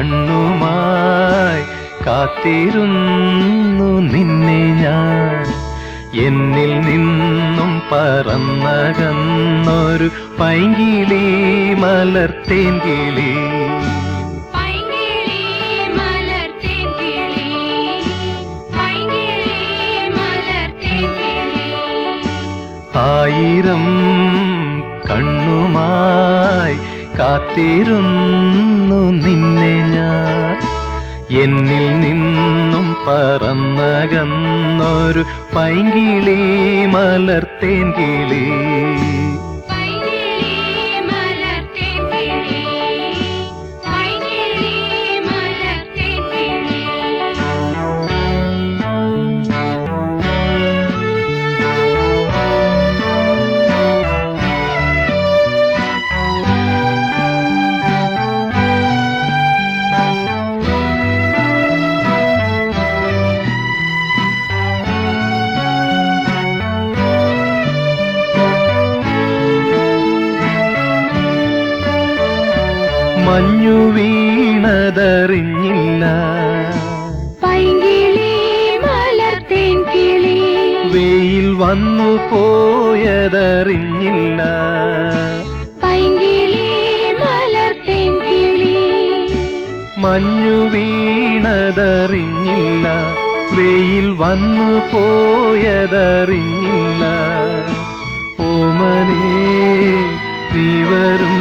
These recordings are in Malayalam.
കണ്ണുമായി കാത്തിരുന്നു നിന്നെ ഞാൻ എന്നിൽ നിന്നും പറന്നകന്നൊരു പൈങ്കിളി മലർത്തേൻ കിളി പൈങ്കിളി മലർത്തേൻ കിളി പൈങ്കിളി മലർത്തേൻ കിളി ആയിരം കണ്ണുമായി കാത്തിരുന്നു നിന്നെ ഞാൻ എന്നിൽ നിന്നും പറന്നകന്നൊരു പൈങ്കിളി മലർത്തേൻ കിളി പൈങ്കിളി മലർത്തേൻ കിളി പൈങ്കിളി മലർത്തേൻ കിളി മഞ്ഞു വീണതറിഞ്ഞില്ല പൈങ്കിളി മലർത്തേൻ കിളി വെയിൽ വന്നു പോയതറിഞ്ഞില്ല പൈങ്കിളി മലർത്തേൻ കിളി മഞ്ഞു വീണതറിഞ്ഞില്ല വെയിൽ വന്നു പോയതറിഞ്ഞില്ല ഓമനേ നീ വരും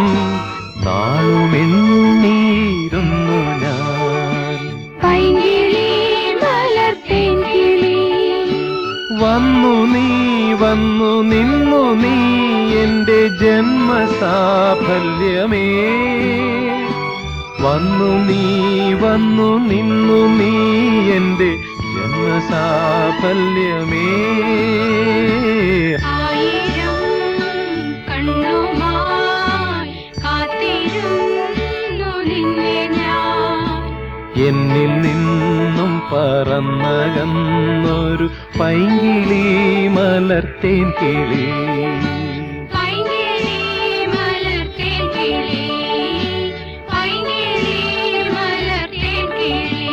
നാളുമെണ്ണീരുന്നു ഞാൻ പൈങ്കിളി മലർത്തേൻ കിളി വന്നു നീ വന്നു നിന്നു നീ എന്റെ ജന്മസാഫല്യമേ വന്നു നീ വന്നു നിന്നു നീ എന്റെ ജന്മസാഫല്യമേ ആയിരം കണ്ണുമായി കാത്തിരുന്നു നിന്നെ ഞാൻ എന്നിൽ നിന്നും പറന്നകന്നൊരു പൈങ്കിളി മലർത്തേൻ കിളി പൈങ്കിളി മലർത്തേൻ കിളി പൈങ്കിളി മലർത്തേൻ കിളി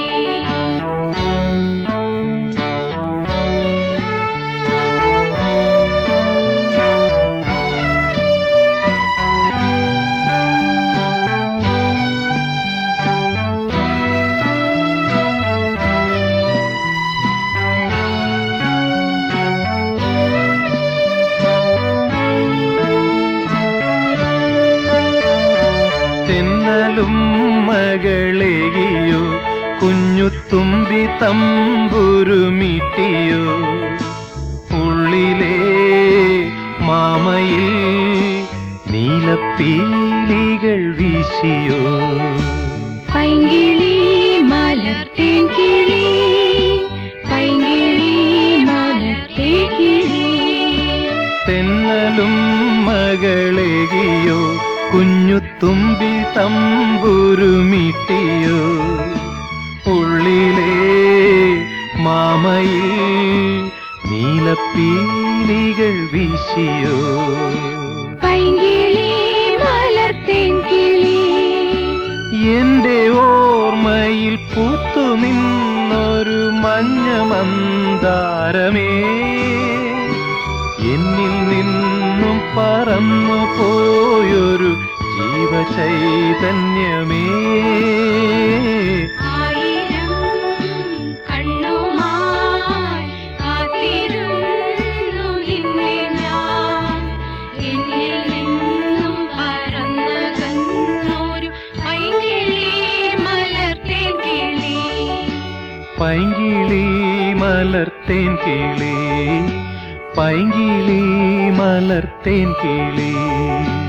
തെന്നലും മകളെയോ കുഞ്ഞുത്തുമ്പി തമ്പുരുമിട്ടിയോ ഉള്ളിലെ മാമയിൽ നീലപ്പീലികൾ വീശിയോ പൈങ്കിളി മലർത്തേൻ കിളി പൈങ്കിളി മലർത്തേൻ കിളി തെന്നലും മകളെയോ കുഞ്ഞുത്തുമ്പി തമ്പുരുമിട്ടിയോ ഉള്ളിലെ മാമയിൽ നീലപ്പീലികൾ വീശിയോ പൈങ്കിളി മലർത്തേൻ കിളി എന്റെ ഓർമ്മയിൽ പൂത്തു നിന്നൊരു മഞ്ഞ മന്ദാരമേ എന്നിൽ നിന്നും പറന്നു പോയൊരു ജീവചൈതന്യമേ ആയിരം കണ്ണുമായി കാത്തിരുന്നു നിന്നെ ഞാൻ എന്നിൽ നിന്നും പറന്നകന്നൊരു പൈങ്കിളി മലർത്തേൻ കിളി പൈങ്കിളി മലർത്തേൻ കിളി പൈങ്കിളി മലർത്തേൻ കിളി